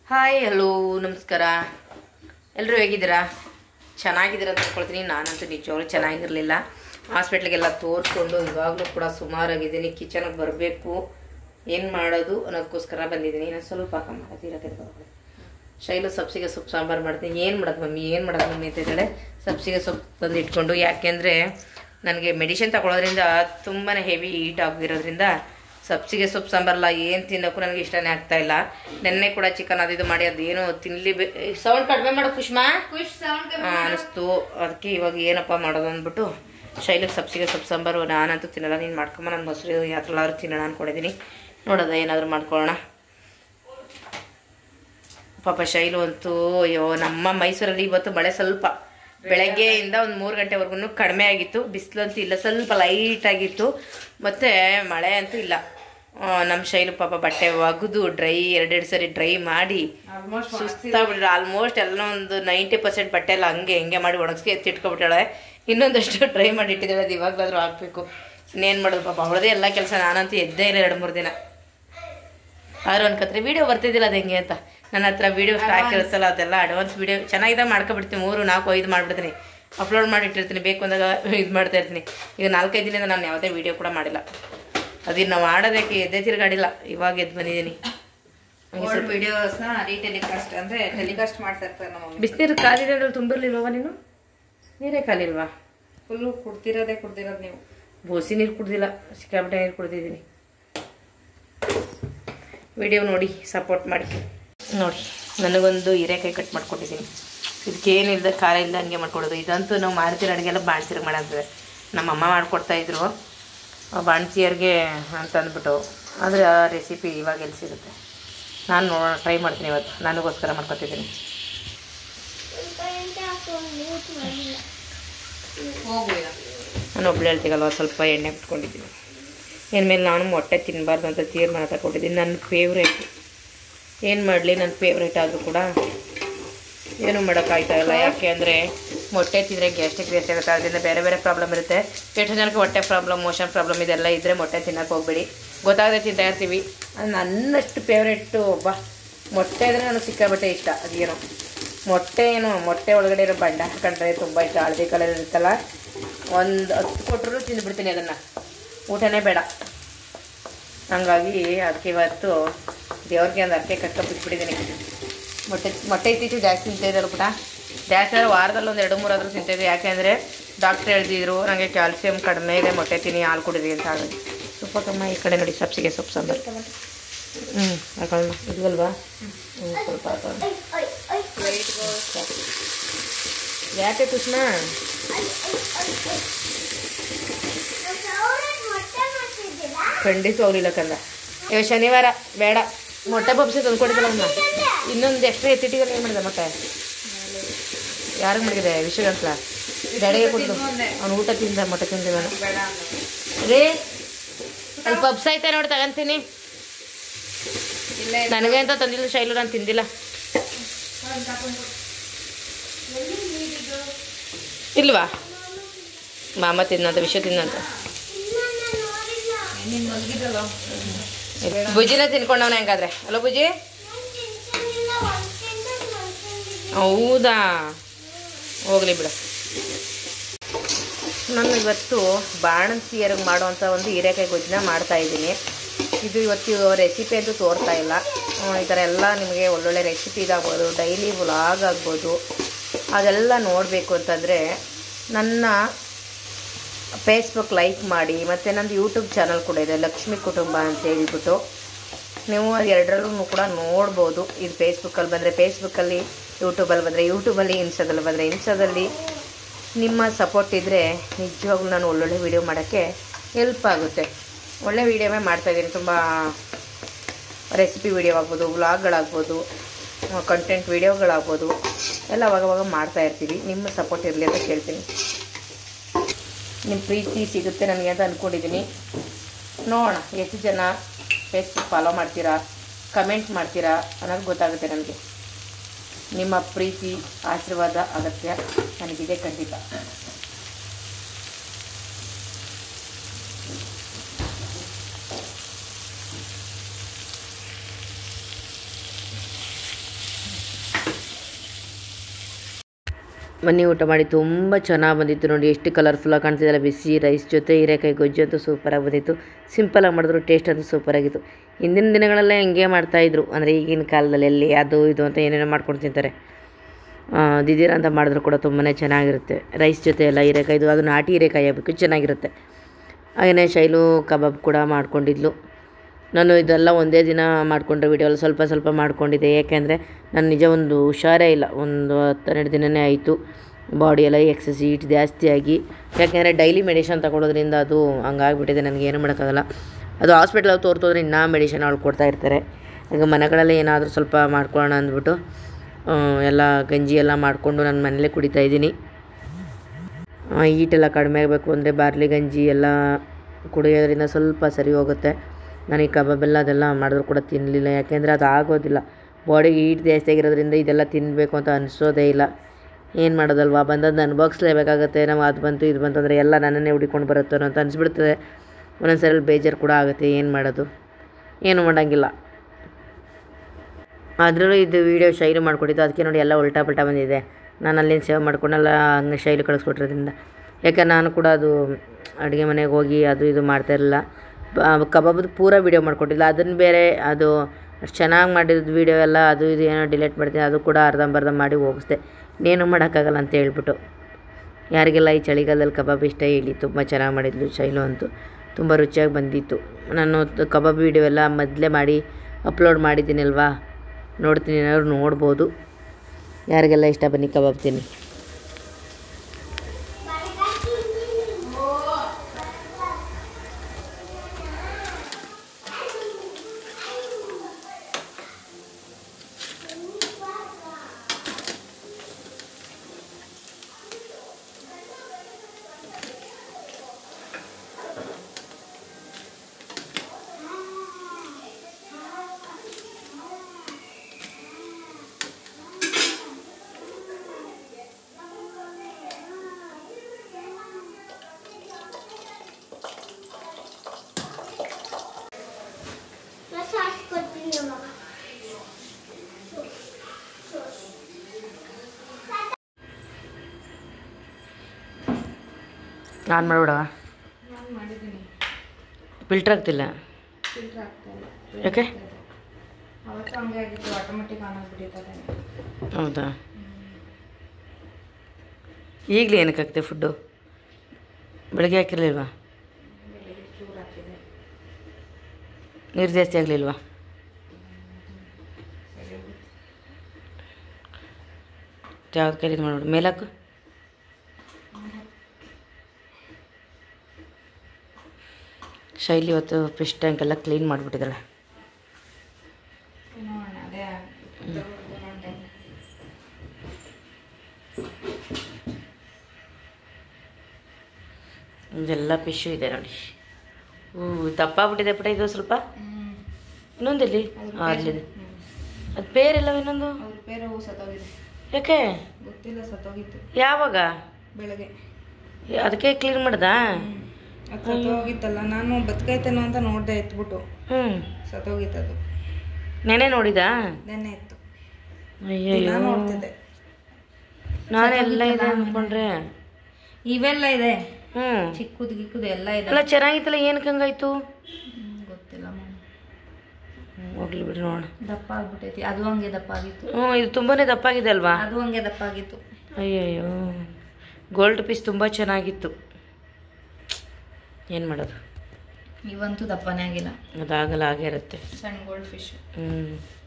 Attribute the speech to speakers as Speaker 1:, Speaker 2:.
Speaker 1: Hi hello ನಮಸ್ಕಾರ ಎಲ್ಲರೂ ಹೇಗಿದ್ದೀರಾ ಚೆನ್ನಾಗಿದ್ದೀರಾ ಅಂತ ತಿಳ್ಕೊಳ್ತೀನಿ ನಾನಂತೂ ನಿಜವಾಗ್ಲೂ ಚೆನ್ನಾಗಿರಲಿಲ್ಲ ಹಾಸ್ಪಿಟ್ಲಿಗೆಲ್ಲ ತೋರಿಸ್ಕೊಂಡು ಇವಾಗಲೂ ಕೂಡ ಸುಮಾರಾಗಿದ್ದೀನಿ ಕಿಚನ್ಗೆ ಬರಬೇಕು ಏನು ಮಾಡೋದು ಅನ್ನೋದಕ್ಕೋಸ್ಕರ ಬಂದಿದ್ದೀನಿ ನಾನು ಸ್ವಲ್ಪ ಕಮ್ಮಿ ಮಾಡೋದಿರೋಕೆ ಶೈಲು ಸಬ್ಸಿಗೆ ಸೊಪ್ಪು ಸಾಂಬಾರು ಮಾಡ್ತೀನಿ ಏನು ಮಾಡೋದು ಮಮ್ಮಿ ಏನು ಮಾಡೋದು ಮಮ್ಮಿ ಅಂತ ಇದ್ದಾಳೆ ಸಬ್ಸಿಗೆ ಸೊಪ್ಪು ತಂದು ಇಟ್ಕೊಂಡು ಯಾಕೆಂದರೆ ನನಗೆ ಮೆಡಿಸಿನ್ ತಗೊಳ್ಳೋದ್ರಿಂದ ತುಂಬಾ ಹೆವಿ ಹೀಟ್ ಆಗಿರೋದ್ರಿಂದ ಸಬ್ಸಿಗೆ ಸೊಪ್ಪು ಸಾಂಬಾರಲ್ಲ ಏನು ತಿನ್ನೋಕ್ಕೂ ನನಗೆ ಇಷ್ಟನೇ ಆಗ್ತಾ ಇಲ್ಲ ನೆನ್ನೆ ಕೂಡ ಚಿಕನ್ ಅದು ಇದು ಮಾಡಿ ಅದೇನು ತಿನ್ಲಿ ಸೌಂಡ್ ಕಡಿಮೆ ಮಾಡೋ ಕುಷ್ಮಾ
Speaker 2: ಖುಷ್ ಸೌಂಡ್
Speaker 1: ಆ, ಅನಿಸ್ತು ಅದಕ್ಕೆ ಇವಾಗ ಏನಪ್ಪ ಮಾಡೋದು ಅಂದ್ಬಿಟ್ಟು ಶೈಲಿಗೆ ಸಬ್ಸಿಗೆ ಸೊಪ್ಪು ಸಾಂಬಾರು ನಾನಂತೂ ತಿನ್ನಲ್ಲ ನೀನು ಮಾಡ್ಕೊಂಬ ನಾನು ಮೊಸರು ಯಾತ್ರಲ್ಲಾದ್ರು ತಿನ್ನೋಣ ಅಂದ್ಕೊಂಡಿದ್ದೀನಿ ನೋಡೋದ ಏನಾದರೂ ಮಾಡ್ಕೊಳ್ಳೋಣ ಪಾಪ ಶೈಲು ಅಂತೂ ಅಯ್ಯೋ ನಮ್ಮ ಮೈಸೂರಲ್ಲಿ ಇವತ್ತು ಮಳೆ ಸ್ವಲ್ಪ ಬೆಳಗ್ಗೆಯಿಂದ ಒಂದು ಮೂರು ಗಂಟೆವರೆಗೂ ಕಡಿಮೆ ಆಗಿತ್ತು ಬಿಸಿಲಂತೂ ಇಲ್ಲ ಸ್ವಲ್ಪ ಲೈಟ್ ಆಗಿತ್ತು ಮತ್ತು ಮಳೆ ಅಂತೂ ಇಲ್ಲ ಆ, ನಮ್ಮ ಶೈಲು ಪಾಪ ಬಟ್ಟೆ ಒಗೆದು ಡ್ರೈ ಎರಡೆರಡು ಸರಿ ಡ್ರೈ ಮಾಡಿ ಸುಸ್ತಾಗ್ಬಿಟ್ರೆ ಆಲ್ಮೋಸ್ಟ್ ಎಲ್ಲ ಒಂದು ನೈಂಟಿ ಪರ್ಸೆಂಟ್ ಬಟ್ಟೆ ಎಲ್ಲ ಹಂಗೆ ಹಿಂಗೆ ಮಾಡಿ ಒಣಗಿಸಿ ಎತ್ತಿಟ್ಕೊಬಿಟ್ಟಾಳೆ ಇನ್ನೊಂದಷ್ಟು ಡ್ರೈ ಮಾಡಿ ಇಟ್ಟಿದ್ದಾಳೆ ಅದು ಇವಾಗಲಾದ್ರೂ ಹಾಕ್ಬೇಕು ಇನ್ನೇನು ಮಾಡೋದು ಪಾಪ ಅವಳದೇ ಎಲ್ಲ ಕೆಲಸ ನಾನಂತೂ ಎದ್ದೇ ಇಲ್ಲ ಎರಡು ಮೂರು ದಿನ ಆದ್ರೂ ಅನ್ಕತ್ರೆ ವಿಡಿಯೋ ಬರ್ತಿದ್ದಿಲ್ಲ ಅದು ಹೆಂಗೆ ಅಂತ ನನ್ನ ಹತ್ರ ವಿಡಿಯೋ ಸ್ಟಾಕ್ ಇರುತ್ತಲ್ಲ ಅದೆಲ್ಲ ಅಡ್ವಾನ್ಸ್ ವಿಡಿಯೋ ಚೆನ್ನಾಗಿದ್ದಾಗ ಮಾಡ್ಕೊಬಿಡ್ತೀನಿ ಮೂರು ನಾಲ್ಕು ಐದು ಮಾಡಿಬಿಡ್ತೀನಿ ಅಪ್ಲೋಡ್ ಮಾಡಿ ಇಟ್ಟಿರ್ತೀನಿ ಬೇಕು ಅಂದಾಗ ಇದು ಮಾಡ್ತಾ ಇರ್ತೀನಿ ಈಗ ನಾಲ್ಕೈದು ದಿನದಿಂದ ನಾನು ಯಾವುದೇ ವಿಡಿಯೋ ಕೂಡ ಮಾಡಿಲ್ಲ ಅದನ್ನ ಮಾಡೋದಕ್ಕೆ ಎದ್ದೇ ತಿರುಗಾಡಿಲ್ಲ ಇವಾಗ ಎದ್ದು ಬಂದಿದ್ದೀನಿ
Speaker 2: ಓಲ್ಡ್ ವಿಡಿಯೋಸ್ ನ ರೀಟೆಲಿಕಾಸ್ಟ್ ಅಂದ್ರೆ ಟೆಲಿಕಾಸ್ಟ್ ಮಾಡ್ತಾ ಇರ್ತಾರೆ ನಮ್ಮ ಮಮ್ಮಿ
Speaker 1: ಬಿಸಿನೀರು ಕಾಲಿದೆ ಅದ್ರಲ್ಲಿ ತುಂಬಿರ್ಲಿಲ್ವಾ ನೀನು ನೀರೇ ಕಾಲಿಲ್ವಾ
Speaker 2: ಫುಲ್ಲು ಕುಡ್ತಿರೋದೇ ಕುಡ್ದಿರೋದು ನೀವು
Speaker 1: ಬೋಸಿ ನೀರು ಕುಡ್ದಿಲ್ಲ ಸಿಕ್ಕಾಪಟ್ಟೆ ನೀರು ಕುಡ್ದಿದ್ದೀನಿ ವಿಡಿಯೋ ನೋಡಿ ಸಪೋರ್ಟ್ ಮಾಡಿ ನೋಡಿ ನನಗೊಂದು ಹೀರೆಕಾಯಿ ಕಟ್ ಮಾಡ್ಕೊಟ್ಟಿದ್ದೀನಿ ಇದಕ್ಕೇನಿಲ್ಲದೆ ಖಾರ ಇಲ್ಲ ಹಂಗೆ ಮಾಡ್ಕೊಡೋದು ಇದಂತೂ ನಾವು ಮಾಡ್ತಿರೋ ಅಡುಗೆಲ್ಲ ಬಾಣ್ತಿರಿಗೆ ಮಾಡಂತದೆ ನಮ್ಮ ಅಮ್ಮ ಮಾಡ್ಕೊಡ್ತಾ ಇದ್ರು ಆ ಬಾಣ್ತಿಯರ್ಗೆ ಅಂತ ಅಂದ್ಬಿಟ್ಟು ಆದರೆ ಆ ರೆಸಿಪಿ ಇವಾಗ ಎಲ್ಲಿ ಸಿಗುತ್ತೆ ನಾನು ನೋಡೋಣ ಟ್ರೈ ಮಾಡ್ತೀನಿ ಇವತ್ತು ನನಗೋಸ್ಕರ ಮಾಡ್ಕೊತಿದ್ದೀನಿ
Speaker 2: ಹೋಗು ಈಗ
Speaker 1: ನಾನು ಒಬ್ಳು ಹೇಳ್ತೀಗಲ್ವ ಸ್ವಲ್ಪ ಎಣ್ಣೆ ಬಿಟ್ಕೊಂಡಿದ್ದೀನಿ ಇನ್ಮೇಲೆ ನಾನು ಮೊಟ್ಟೆ ತಿನ್ನಬಾರ್ದು ಅಂತ ತೀರ್ಮಾನ ತಗೊಂಡಿದ್ದೀನಿ ನನ್ನ ಫೇವ್ರೇಟ್ ಏನು ಮಾಡಲಿ ನನ್ನ ಫೇವ್ರೇಟ್ ಆದರೂ ಕೂಡ ಏನೂ ಮಾಡೋಕ್ಕಾಗ್ತಾ ಇಲ್ಲ ಯಾಕೆ ಅಂದರೆ ಮೊಟ್ಟೆ ತಿಂದರೆ ಗ್ಯಾಸ್ಟ್ರಿಕ್ ವೇಸ್ಟ್ ಆಗುತ್ತೆ ಅದರಿಂದ ಬೇರೆ ಬೇರೆ ಪ್ರಾಬ್ಲಮ್ ಇರುತ್ತೆ ಎಷ್ಟು ಜನಕ್ಕೆ ಹೊಟ್ಟೆ ಪ್ರಾಬ್ಲಮ್ ಮೋಷನ್ ಪ್ರಾಬ್ಲಮ್ ಇದೆಲ್ಲ ಇದ್ದರೆ ಮೊಟ್ಟೆ ತಿನ್ನಕ್ಕೆ ಹೋಗ್ಬೇಡಿ ಗೊತ್ತಾಗದೆ ತಿಂತಾ ಇರ್ತೀವಿ ಅದು ನನ್ನಷ್ಟು ಫೇವ್ರೇಟು ಒಬ್ಬ ಮೊಟ್ಟೆ ಅಂದರೆ ನನಗೆ ಸಿಕ್ಕಾಬಟ್ಟೆ ಇಷ್ಟ ಅದೇನೋ ಮೊಟ್ಟೆ ಏನು ಮೊಟ್ಟೆ ಒಳಗಡೆ ಇರೋ ಬಂಡ ಹಾಕೊಂಡ್ರೆ ತುಂಬ ಇಷ್ಟ ಹಳದಿ ಕಲರ್ ಇರುತ್ತಲ್ಲ ಒಂದು ಹತ್ತು ಕೊಟ್ಟರು ತಿಂದುಬಿಡ್ತೀನಿ ಅದನ್ನು ಊಟನೇ ಬೇಡ ಹಂಗಾಗಿ ಅದಕ್ಕೆ ಇವತ್ತು ದೇವ್ರಿಗೆ ಒಂದು ಅರ್ಕೆ ಕಟ್ಕೊಂಡು ಬಿಟ್ಬಿಟ್ಟಿದ್ದೀನಿ ಮೊಟ್ಟೆ ಮೊಟ್ಟೆ ಇತ್ತೀಚೆಗೆ ಜಾಸ್ತಿ ತಿಂತಾಯಿದ್ದಾರೆ ಪುಟ ಜಾಸ್ತಿ ಅಂದರೆ ವಾರದಲ್ಲಿ ಒಂದು ಎರಡು ಮೂರು ಆದರೂ ತಿಂತಾಯಿದ್ವಿ ಯಾಕೆಂದರೆ ಡಾಕ್ಟ್ರ್ ಹೇಳ್ತಿದ್ರು ನನಗೆ ಕ್ಯಾಲ್ಸಿಯಂ ಕಡಿಮೆ ಇದೆ ಮೊಟ್ಟೆ ತಿನ್ನಿ ಹಾಲು ಕುಡಿರಿ ಅಂತ ಹಾಗಾಗಿ ಸ್ವಲ್ಪ ಕಮ್ಮ ಈ ಕಡೆ ನೋಡಿ ಸಬ್ಸಿಗೆ ಸೊಪ್ಪು ಸಾಂಬಾರು ಹ್ಞೂ ಹಾಕೊಳ್ಳೋಣ ಇಲ್ವಲ್ವಾ ಹ್ಞೂ ಸ್ವಲ್ಪ ಹಾಕೊಳ್ಳೋಣ ಯಾಕೆ ಕೃಷ್ಣ ಖಂಡಿತ ಹೋಗ್ಲಿಲ್ಲ ಕಂದ ಇವಾಗ ಶನಿವಾರ ಬೇಡ ಮೊಟ್ಟೆ ಪಪ್ಸಿ ತಂದು ಕೊಡಿದ್ದಲ್ಲ ಅಮ್ಮ ಇನ್ನೊಂದು ಎಕ್ಸ್ಟ್ರಾ ಎತ್ತಿಟ್ಟಿಗೆಲ್ಲ ಏನು ಮಾಡಿದೆ ಮೊಟ್ಟೆ ಯಾರಿಗೆ ಮಾಡಿದೆ ವಿಷಯಗಂತಲ ಡ್ಯಾಡಿಗೆ ಕೊಟ್ಟು ಅವ್ನು ಊಟ ತಿಂದ ಮೊಟ್ಟೆ ತಿಂದಿದ್ದಾನೆ
Speaker 2: ಬೇಡ ಅಂದ್ರು.
Speaker 1: ರೀ ಅಲ್ಲಿ ಪಪ್ಸ್ ಐತೆ ನೋಡಿ ತಗೊಂತೀನಿ
Speaker 2: ಇಲ್ಲೇ
Speaker 1: ನನಗೆ ಅಂತ ತಂದಿಲ್ಲ ಶೈಲು ನಾನು ತಿಂದಿಲ್ಲ ಇಲ್ವಾ ಮಾಮ ತಿನ್ನಂತ ವಿಷಯ ತಿನ್ನಂತ
Speaker 2: ನೀನ್ ಮಲಗಿದ್ದಲ್ಲ
Speaker 1: ಬುಜ್ಜಿನ ತಿನ್ಕೊಂಡವನ ಹೆಂಗಾದ್ರೆ ಅಲೋ ಬುಜ್ಜಿ ಹೌದಾ ಹೋಗ್ಲಿ ಬಿಡು ನಾನು ಇವತ್ತು ಬಾಣಂತಿಯರಿಗೆ ಮಾಡುವಂಥ ಒಂದು ಹೀರೆಕಾಯಿ ಗೊಜ್ಜನ್ನ ಮಾಡ್ತಾ ಇದ್ದೀನಿ ಇದು ಇವತ್ತು ರೆಸಿಪಿ ಅಂತೂ ತೋರ್ತಾ ಇಲ್ಲ ಹ್ಮ್, ಈ ಥರ ಎಲ್ಲ ನಿಮಗೆ ಒಳ್ಳೊಳ್ಳೆ ರೆಸಿಪಿ ಇದಾಗ್ಬೋದು ಡೈಲಿ ವ್ಲಾಗ್ ಆಗ್ಬೋದು ಅದೆಲ್ಲ ನೋಡಬೇಕು ಅಂತಂದರೆ ನನ್ನ ಫೇಸ್ಬುಕ್ ಲೈಕ್ ಮಾಡಿ ಮತ್ತು ನಂದು ಯೂಟ್ಯೂಬ್ ಚಾನಲ್ ಕೂಡ ಇದೆ ಲಕ್ಷ್ಮಿ ಕುಟುಂಬ ಅಂತ ಹೇಳ್ಬಿಟ್ಟು ನೀವು ಎರಡರಲ್ಲೂ ಕೂಡ ನೋಡ್ಬೋದು ಇದು ಫೇಸ್ಬುಕ್ಕಲ್ಲಿ ಬಂದರೆ ಫೇಸ್ಬುಕ್ಕಲ್ಲಿ ಯೂಟ್ಯೂಬಲ್ಲಿ ಬಂದರೆ ಯೂಟ್ಯೂಬಲ್ಲಿ ಇನ್ಸ್ಟಾದಲ್ಲಿ ಬಂದರೆ ಇನ್ಸ್ಟಾದಲ್ಲಿ ನಿಮ್ಮ ಸಪೋರ್ಟ್ ಇದ್ದರೆ ನಿಜವಾಗ್ಲೂ ನಾನು ಒಳ್ಳೊಳ್ಳೆ ವೀಡಿಯೋ ಮಾಡೋಕ್ಕೆ ಹೆಲ್ಪ್ ಆಗುತ್ತೆ ಒಳ್ಳೆ ವೀಡಿಯೋವೇ ಮಾಡ್ತಾಯಿದ್ದೀನಿ ತುಂಬ ರೆಸಿಪಿ ವೀಡಿಯೋ ಆಗ್ಬೋದು ವ್ಲಾಗ್ಗಳಾಗ್ಬೋದು ಕಂಟೆಂಟ್ ವೀಡಿಯೋಗಳಾಗ್ಬೋದು ಎಲ್ಲ ಅವಾಗವಾಗ ಮಾಡ್ತಾ ಇರ್ತೀವಿ ನಿಮ್ಮ ಸಪೋರ್ಟ್ ಇರಲಿ ಅಂತ ಕೇಳ್ತೀನಿ ನಿಮ್ಮ ಪ್ರೀತಿ ಸಿಗುತ್ತೆ ನನಗೆ ಅಂತ ಅಂದ್ಕೊಂಡಿದ್ದೀನಿ ನೋಡೋಣ ಎಷ್ಟು ಜನ ಫೇಸ್ಬುಕ್ ಫಾಲೋ ಮಾಡ್ತೀರಾ ಕಮೆಂಟ್ ಮಾಡ್ತೀರಾ ಅನ್ನೋದು ಗೊತ್ತಾಗುತ್ತೆ ನನಗೆ ನಿಮ್ಮ ಪ್ರೀತಿ ಆಶೀರ್ವಾದ ಅಗತ್ಯ ನನಗಿದೆ ಖಂಡಿತ ಬನ್ನಿ ಊಟ ಮಾಡಿ ತುಂಬ ಚೆನ್ನಾಗಿ ಬಂದಿತ್ತು ನೋಡಿ ಎಷ್ಟು ಕಲರ್ಫುಲ್ಲಾಗಿ ಕಾಣ್ತಿದ್ದಲ್ಲ ಬಿಸಿ ರೈಸ್ ಜೊತೆ ಹೀರೆಕಾಯಿ ಗೊಜ್ಜು ಅಂತೂ ಸೂಪರಾಗಿ ಬಂದಿತ್ತು ಸಿಂಪಲಾಗಿ ಮಾಡಿದ್ರು ಟೇಸ್ಟ್ ಅಂತೂ ಸೂಪರಾಗಿತ್ತು ಹಿಂದಿನ ದಿನಗಳಲ್ಲೇ ಹಿಂಗೆ ಮಾಡ್ತಾಯಿದ್ರು ಅಂದರೆ ಈಗಿನ ಕಾಲದಲ್ಲಿ ಎಲ್ಲಿ ಅದು ಇದು ಅಂತ ಏನೇನೋ ಮಾಡ್ಕೊಂಡು ತಿಂತಾರೆ ಆ, ದಿಢೀರ್ ಅಂತ ಮಾಡಿದ್ರು ಕೂಡ ತುಂಬಾ ಚೆನ್ನಾಗಿರುತ್ತೆ ರೈಸ್ ಜೊತೆ ಎಲ್ಲ ಹೀರೆಕಾಯ್ದು ಅದು ನಾಟಿ ಹೀರೆಕಾಯಿ ಆಗಬೇಕು ಚೆನ್ನಾಗಿರುತ್ತೆ ಹಾಗೆಯೇ ಶೈಲು ಕಬಾಬ್ ಕೂಡ ಮಾಡ್ಕೊಂಡಿದ್ಲು ನಾನು ಇದೆಲ್ಲ ಒಂದೇ ದಿನ ಮಾಡಿಕೊಂಡ್ರೆ ವಿಡಿಯೋ ಎಲ್ಲ ಸ್ವಲ್ಪ ಸ್ವಲ್ಪ ಮಾಡ್ಕೊಂಡಿದ್ದೆ ಏಕೆಂದರೆ ನಾನು ನಿಜ ಒಂದು ಹುಷಾರೇ ಇಲ್ಲ ಒಂದು ಹತ್ತೆರಡು ದಿನವೇ ಆಯಿತು ಬಾಡಿ ಎಲ್ಲ ಎಕ್ಸಸ್ ಹೀಟ್ ಜಾಸ್ತಿ ಆಗಿ ಯಾಕೆಂದರೆ ಡೈಲಿ ಮೆಡಿಷನ್ ತಗೊಳೋದ್ರಿಂದ ಅದು ಹಂಗಾಗ್ಬಿಟ್ಟಿದೆ ನನಗೆ ಏನು ಮಾಡೋಕ್ಕಾಗಲ್ಲ ಅದು ಹಾಸ್ಪಿಟ್ಲಲ್ಲಿ ತೋರ್ತೋದ್ರೆ ಇನ್ನೂ ಮೆಡಿಷನ್ ಅವ್ಳು ಕೊಡ್ತಾ ಇರ್ತಾರೆ ಈಗ ಮನೆಗಳಲ್ಲಿ ಏನಾದರೂ ಸ್ವಲ್ಪ ಮಾಡ್ಕೊಳ್ಳೋಣ ಅಂದ್ಬಿಟ್ಟು ಆ, ಎಲ್ಲ ಗಂಜಿ ಎಲ್ಲ ಮಾಡಿಕೊಂಡು ನಾನು ಮನೇಲೇ ಕುಡಿತಾ ಇದ್ದೀನಿ ಈಟೆಲ್ಲ ಕಡಿಮೆ ಆಗಬೇಕು ಅಂದರೆ ಬಾರ್ಲಿ ಗಂಜಿ ಎಲ್ಲ ಕುಡಿಯೋದ್ರಿಂದ ಸ್ವಲ್ಪ ಸರಿ ಹೋಗುತ್ತೆ ನಾನು ಈ ಕಬಾಬ್ ಎಲ್ಲ ಅದೆಲ್ಲ ಮಾಡಿದ್ರು ಕೂಡ ತಿನ್ನಲಿಲ್ಲ ಯಾಕೆಂದರೆ ಅದು ಆಗೋದಿಲ್ಲ ಬಾಡಿಗೆ ಈಟ್ ಜಾಸ್ತಿ ಆಗಿರೋದ್ರಿಂದ ಇದೆಲ್ಲ ತಿನ್ನಬೇಕು ಅಂತ ಅನಿಸೋದೇ ಇಲ್ಲ ಏನು ಮಾಡೋದಲ್ವಾ ಬಂದದ್ದು ಅನುಭವಿಸ್ಲೇಬೇಕಾಗತ್ತೆ ನಾವು ಅದು ಬಂತು ಇದು ಬಂತು ಅಂದರೆ ಎಲ್ಲ ನನ್ನನ್ನೇ ಹುಡಿಕೊಂಡು ಬರುತ್ತೋ ಅಂತ ಅನಿಸ್ಬಿಡ್ತದೆ ಒಂದೊಂದು ಸರಿ ಬೇಜಾರು ಕೂಡ ಆಗುತ್ತೆ ಏನು ಮಾಡೋದು ಏನು ಮಾಡೋಂಗಿಲ್ಲ ಅದರಲ್ಲೂ ಇದು ವೀಡಿಯೋ ಶೈಲಿ ಮಾಡ್ಕೊಟ್ಟಿದ್ದು ಅದಕ್ಕೆ ನೋಡಿ ಎಲ್ಲ ಉಲ್ಟಾ ಪಲ್ಟಾ ಬಂದಿದೆ ನಾನು ಅಲ್ಲಿಂದ ಸೇವ್ ಮಾಡ್ಕೊಂಡೆಲ್ಲ ಹಂಗೆ ಶೈಲಿ ಕಳಿಸ್ಕೊಟ್ಟಿರೋದ್ರಿಂದ ಯಾಕೆ ನಾನು ಕೂಡ ಅದು ಅಡುಗೆ ಮನೆಗೆ ಹೋಗಿ ಅದು ಇದು ಮಾಡ್ತಾ ಇರಲಿಲ್ಲ ಕಬಾಬದ್ದು ಪೂರ ವೀಡಿಯೋ ಮಾಡ್ಕೊಟ್ಟಿಲ್ಲ ಅದನ್ನು ಬೇರೆ ಅದು ಅಷ್ಟು ಚೆನ್ನಾಗಿ ಮಾಡಿರೋದು ವೀಡಿಯೋ ಎಲ್ಲ ಅದು ಇದು ಏನೋ ಡಿಲೀಟ್ ಮಾಡ್ತೀನಿ ಅದು ಕೂಡ ಅರ್ಧಂಬರ್ಧ ಮಾಡಿ ಹೋಗಿಸ್ದೆ ಇನ್ನೇನು ಮಾಡೋಕ್ಕಾಗಲ್ಲ ಅಂತ ಹೇಳ್ಬಿಟ್ಟು ಯಾರಿಗೆಲ್ಲ ಈ ಚಳಿಗಾಲದಲ್ಲಿ ಕಬಾಬ್ ಇಷ್ಟ ಹೇಳಿ ತುಂಬ ಚೆನ್ನಾಗಿ ಮಾಡಿದ್ಲು ಶೈಲು ಅಂತೂ ತುಂಬ ರುಚಿಯಾಗಿ ಬಂದಿತ್ತು ನಾನು ತ- ಕಬಾಬ್ ವೀಡಿಯೋ ಎಲ್ಲ ಮೊದಲೇ ಮಾಡಿ ಅಪ್ಲೋಡ್ ಮಾಡಿದ್ದೀನಿ ಅಲ್ವಾ ನೋಡ್ತೀನಿ ಏನಾದ್ರು ನೋಡ್ಬೋದು ಯಾರಿಗೆಲ್ಲ ಇಷ್ಟ ಬನ್ನಿ ಕಬಾಬ್ ತಿನ್ನಿ ಆನ್ ಮಾಡ್ಬಿಡವ
Speaker 2: ನಾನು ಮಾಡಿದ್ದೀನಿ
Speaker 1: ಫಿಲ್ಟರ್ ಆಗ್ತಿಲ್ಲ
Speaker 2: ಫಿಲ್ಟರ್ ಆಗ್ತಾ ಇಲ್ಲ
Speaker 1: ಯಾಕೆ
Speaker 2: ಅವತ್ತು ಹಂಗೆ ಆಗಿತ್ತು ಆಟೋಮೆಟಿಕ್ ಆನ್ ಆಗಿಬಿಟ್ಟಿದ್ದಾರೆ
Speaker 1: ಹೌದಾ ಈಗಲೇ ಏನಕ್ಕೆ ಆಗ್ತದೆ ಫುಡ್ಡು ಬೆಳಗ್ಗೆ ಹಾಕಿರ್ಲಿಲ್ವಾ
Speaker 2: ಬೆಳಿಗ್ಗೆ ಚೂರು ಹಾಕಿದೆ
Speaker 1: ನೀರು ಜಾಸ್ತಿ ಆಗಲಿಲ್ವಾ ಯಾವ್ದು ಕೈಲಿ ಮಾಡ್ಬಿಡು ಮೇಲಾಕು ಶೈಲಿ ಇವತ್ತು ಫಿಶ್ ಟ್ಯಾಂಕ್ ಎಲ್ಲ ಕ್ಲೀನ್ ಮಾಡಿಬಿಟ್ಟಿದ್ದಾಳೆ
Speaker 2: ನೋಡೋಣ ಅದೇ ನೋಡೋಣ
Speaker 1: ಇದೆಲ್ಲ ಫಿಶ್ಶು ಇದೆ ನೋಡಿ ಹ್ಞೂ ದಪ್ಪ ಆಗ್ಬಿಟ್ಟಿದೆ ಪುಟ ಇದು ಸ್ವಲ್ಪ
Speaker 2: ಹ್ಞೂ
Speaker 1: ಇನ್ನೊಂದಿಲ್ಲಿ ಹಾಂ ಅಲ್ಲಿದೆ ಅದು ಬೇರೆಲ್ಲ ಇನ್ನೊಂದು
Speaker 2: ಅವ್ರ ಬೇರೆ ಹೂ ಸತ್ತೋಗಿದೆ
Speaker 1: ಯಾಕೆ
Speaker 2: ಗೊತ್ತಿಲ್ಲ ಸತ್ತೋಗಿತ್ತು
Speaker 1: ಯಾವಾಗ
Speaker 2: ಬೆಳಗ್ಗೆ
Speaker 1: ಅದಕ್ಕೆ ಕ್ಲೀನ್ ಮಾಡ್ದಾ
Speaker 2: ಅದು ಸತ್ತೋಗಿತ್ತಲ್ಲ ನಾನು ಬದುಕೈತೇನೋ ಅಂತ ನೋಡಿದೆ ಎತ್ಬಿಟ್ಟು
Speaker 1: ಹ್ಞೂ
Speaker 2: ಸತ್ತೋಗಿತ್ತದು
Speaker 1: ನೆನೆ ನೋಡಿದಾ
Speaker 2: ನೆನ್ನೆ ಇತ್ತು
Speaker 1: ಅಯ್ಯಯ್ಯೋ
Speaker 2: ನಾನು ನೋಡ್ತಿದ್ದೆ
Speaker 1: ನಾನೆಲ್ಲ ಇದೆ ಅಂದ್ಕೊಂಡ್ರೆ
Speaker 2: ಇವೆಲ್ಲ ಇದೆ
Speaker 1: ಹ್ಞೂ
Speaker 2: ಚಿಕ್ಕದು ಗಿಕ್ಕದು ಎಲ್ಲ ಇದೆ
Speaker 1: ಎಲ್ಲ ಚೆನ್ನಾಗಿತ್ತಲ್ಲ ಏನಕ್ಕೆ ಹಂಗಾಯ್ತು
Speaker 2: ಹ್ಮ್, ಗೊತ್ತಿಲ್ಲ ಮನೆ
Speaker 1: ಹೋಗ್ಲಿ ಬಿಡಿ ನೋಡೋಣ
Speaker 2: ದಪ್ಪ ಆಗ್ಬಿಟ್ಟೈತಿ ಅದು ಹಂಗೆ ದಪ್ಪ ಆಗಿತ್ತು
Speaker 1: ಹ್ಞೂ ಇದು ತುಂಬಾ ದಪ್ಪಾಗಿದೆ ಅಲ್ವಾ
Speaker 2: ಅದು ಹಂಗೆ ದಪ್ಪ ಆಗಿತ್ತು
Speaker 1: ಅಯ್ಯಯ್ಯೋ ಗೋಲ್ಡ್ ಪೀಸ್ ತುಂಬ ಚೆನ್ನಾಗಿತ್ತು ಏನು ಮಾಡೋದು
Speaker 2: ಇವಂತೂ ದಪ್ಪನೇ ಆಗಿಲ್ಲ
Speaker 1: ಅದಾಗಲ್ಲ ಹಾಗೆ ಇರುತ್ತೆ
Speaker 2: ಸಣ್ಣ ಗೋಲ್ಡ್ ಫಿಶ್
Speaker 1: ಹ್ಞೂ